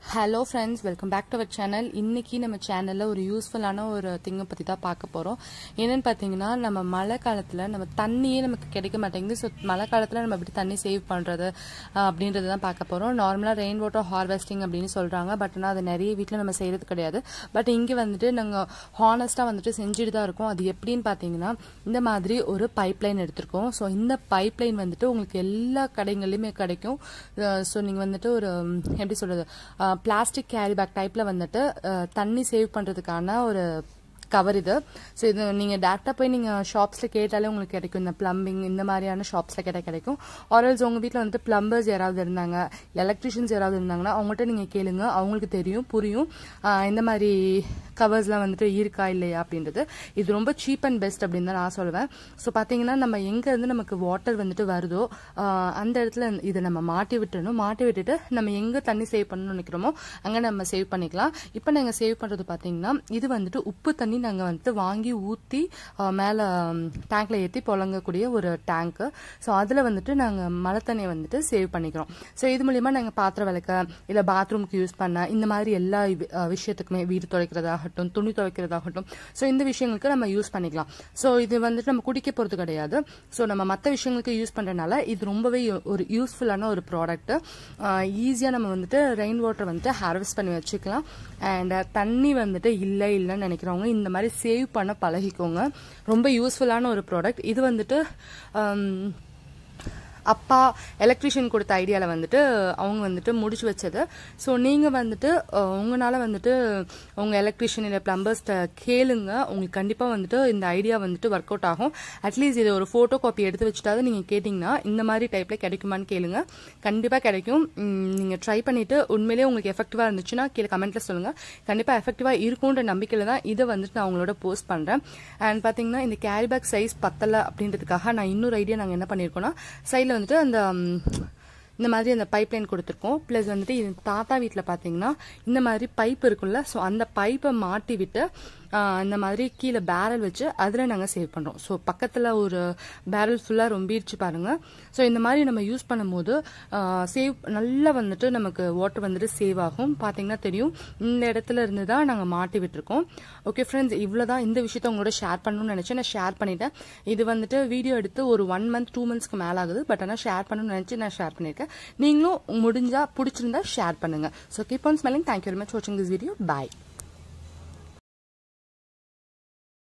hello friends welcome back to our channel இன்னைக்கு நம்ம சேனலில் ஒரு யூஸ்ஃபுல்லான ஒரு திங்கை பற்றி தான் பார்க்க போகிறோம் என்னன்னு பார்த்தீங்கன்னா நம்ம மழை காலத்தில் நம்ம தண்ணியே நமக்கு கிடைக்க மாட்டேங்குது ஸோ மழை காலத்தில் நம்ம எப்படி தண்ணி சேவ் பண்ணுறது அப்படின்றது தான் பார்க்க போகிறோம் நார்மலாக ரெயின் வாட்டர் ஹார்வெஸ்டிங் அப்படின்னு சொல்கிறாங்க பட் ஆனால் அது நிறைய வீட்டில் நம்ம செய்கிறது கிடையாது பட் இங்கே வந்துட்டு நாங்கள் ஹானஸ்ட்டாக வந்துட்டு செஞ்சுட்டு தான் இருக்கோம் அது எப்படின்னு பார்த்தீங்கன்னா இந்த மாதிரி ஒரு பைப் லைன் எடுத்திருக்கோம் ஸோ இந்த பைப் லைன் வந்துட்டு உங்களுக்கு எல்லா கடைகள்லையுமே கிடைக்கும் ஸோ நீங்கள் வந்துட்டு ஒரு ம், எப்படி சொல்கிறது பிளாஸ்டிக் கேரி பேக் டைப்பில் வந்துட்டு அஹ், தண்ணி சேவ் பண்ணுறதுக்கான ஒரு கவர் இது ஸோ இது நீங்கள் டேரெக்டாக போய் நீங்கள் ஷாப்ஸில் கேட்டாலே உங்களுக்கு கிடைக்கும் இந்த ப்ளம்பிங் இந்த மாதிரியான ஷாப்ஸில் கேட்டால் கிடைக்கும் ஆர்எல்ஸ் உங்கள் வீட்டில் வந்துட்டு ப்ளம்பர்ஸ் யாராவது இருந்தாங்க எலக்ட்ரிஷியன்ஸ் யாராவது இருந்தாங்கன்னா அவங்கள்ட்ட நீங்கள் கேளுங்க அவங்களுக்கு தெரியும் புரியும் ஆஹ் இந்த மாதிரி கவர்ஸ்லாம் வந்துட்டு இருக்கா இல்லையா அப்படின்றது இது ரொம்ப சீப் அண்ட் பெஸ்ட் அப்படின்னு தான் நான் சொல்லுவேன் ஸோ பார்த்தீங்கன்னா நம்ம எங்கேருந்து நமக்கு வாட்டர் வந்துட்டு வருதோ ஆஹ் அந்த இடத்துல இதை நம்ம மாட்டி விட்டுறணும் மாட்டி விட்டுட்டு நம்ம எங்கே தண்ணி சேவ் பண்ணணும்னு நினைக்கிறோமோ அங்கே நம்ம சேவ் பண்ணிக்கலாம் இப்போ நாங்கள் சேவ் பண்ணுறது பார்த்தீங்கன்னா இது வந்துட்டு உப்பு தண்ணி நாங்கள் வந்துட்டு வாங்கி ஊற்றி மேலே டேங்க்ல ஏற்றி புழங்கக்கூடிய ஒரு டேங்க்கு ஸோ அதில் வந்துட்டு நாங்கள் மழை தண்ணியை வந்துட்டு சேவ் பண்ணிக்கிறோம் ஸோ இது மூலியமா நாங்கள் பாத்திரம் விளக்க இல்லை பாத்ரூம்க்கு யூஸ் பண்ண இந்த மாதிரி எல்லா வி- அஹ் விஷயத்துக்குமே வீடு துடைக்கிறதாகட்டும் துணி துவைக்கிறதாகட்டும் ஸோ இந்த விஷயங்களுக்கு நம்ம யூஸ் பண்ணிக்கலாம் ஸோ இது வந்துட்டு நம்ம குடிக்க போகிறது கிடையாது ஸோ நம்ம மற்ற விஷயங்களுக்கு யூஸ் பண்ணுறதுனால இது ரொம்பவே யு- ஒரு யூஸ்ஃபுல்லான ஒரு ப்ராடக்ட் ஈஸியாக நம்ம வந்துட்டு ரெயின் வாட்டர் வந்துட்டு ஹார்வெஸ்ட் பண்ணி வச்சுக்கலாம் அண்ட் தண்ணி வந்துட்டு இல்லை இல்லைன்னு நினைக்கிறவங்க இந்த மாதிரி சேவ் பண்ண பழகிக்கோங்க ரொம்ப யூஸ்ஃபுல்லான ஒரு ப்ராடக்ட் இது வந்துட்டு ஆம், அப்பா எலக்ட்ரிஷியன் கொடுத்த ஐடியாவில் வந்துட்டு அவங்க வந்துட்டு முடிச்சு வச்சது ஸோ நீங்கள் வந்துட்டு உங்களால் வந்துட்டு உங்கள் எலக்ட்ரிஷியன் இல்லை ப்ளம்பர்ஸ்ட்ட கேளுங்க உங்களுக்கு கண்டிப்பாக வந்துட்டு இந்த ஐடியா வந்துட்டு ஒர்க் அவுட் ஆகும் அட்லீஸ்ட் இது ஒரு ஃபோட்டோ காப்பி எடுத்து வச்சுட்டாவது நீங்கள் கேட்டிங்கன்னா இந்த மாதிரி டைப்பில் கிடைக்குமான்னு கேளுங்க கண்டிப்பாக கிடைக்கும் நீங்கள் ட்ரை பண்ணிவிட்டு உண்மையிலேயே உங்களுக்கு எஃபெக்டிவாக இருந்துச்சுன்னா கீழே கமெண்ட்டில் சொல்லுங்கள் கண்டிப்பாக எஃபெக்டிவாக இருக்கும்ன்ற நம்பிக்கையில் தான் இதை வந்துட்டு நான் உங்களோட போஸ்ட் பண்ணுறேன் அண்ட் பார்த்தீங்கன்னா இந்த கேரி பேக் சைஸ் பத்தலை அப்படின்றதுக்காக நான் இன்னொரு ஐடியா நாங்கள் என்ன பண்ணியிருக்கோம்னா சைடில் வந்துட்டு அந்த ம், இந்த மாதிரி அந்த பைப் லைன் கொடுத்துருக்கோம் ப்ளஸ் வந்துட்டு இது தாத்தா வீட்டில் பார்த்தீங்கன்னா இந்த மாதிரி பைப் இருக்குல்ல ஸோ அந்த பைப்பை மாட்டி விட்டு ஆ, இந்த மாதிரி கீழே பேரல் வச்சு அதில் நாங்கள் சேவ் பண்ணுறோம் ஸோ பக்கத்தில் ஒரு பேரல் ஃபுல்லாக ரொம்பிடுச்சு பாருங்க ஸோ இந்த மாதிரி நம்ம யூஸ் பண்ணும்போது சேவ் நல்லா வந்துட்டு நமக்கு வாட்டர் வந்துட்டு சேவ் ஆகும் பார்த்தீங்கன்னா தெரியும் இந்த இடத்துல இருந்து தான் நாங்கள் மாட்டி விட்டுருக்கோம் ஓகே ஃப்ரெண்ட்ஸ் இவ்வளோ தான் இந்த விஷயத்த உங்களோட ஷேர் பண்ணணும்னு நினச்சேன் நான் ஷேர் பண்ணிட்டேன் இது வந்துட்டு வீடியோ எடுத்து ஒரு ஒன் மந்த் டூ மந்த்ஸ்க்கு மேலே ஆகுது பட் ஆனால் ஷேர் பண்ணணும்னு நினச்சி நான் ஷேர் பண்ணியிருக்கேன் நீங்களும் முடிஞ்சா பிடிச்சிருந்தா ஷேர் பண்ணுங்க so keep on smiling thank you very much வாட்சிங் திஸ் வீடியோ பாய்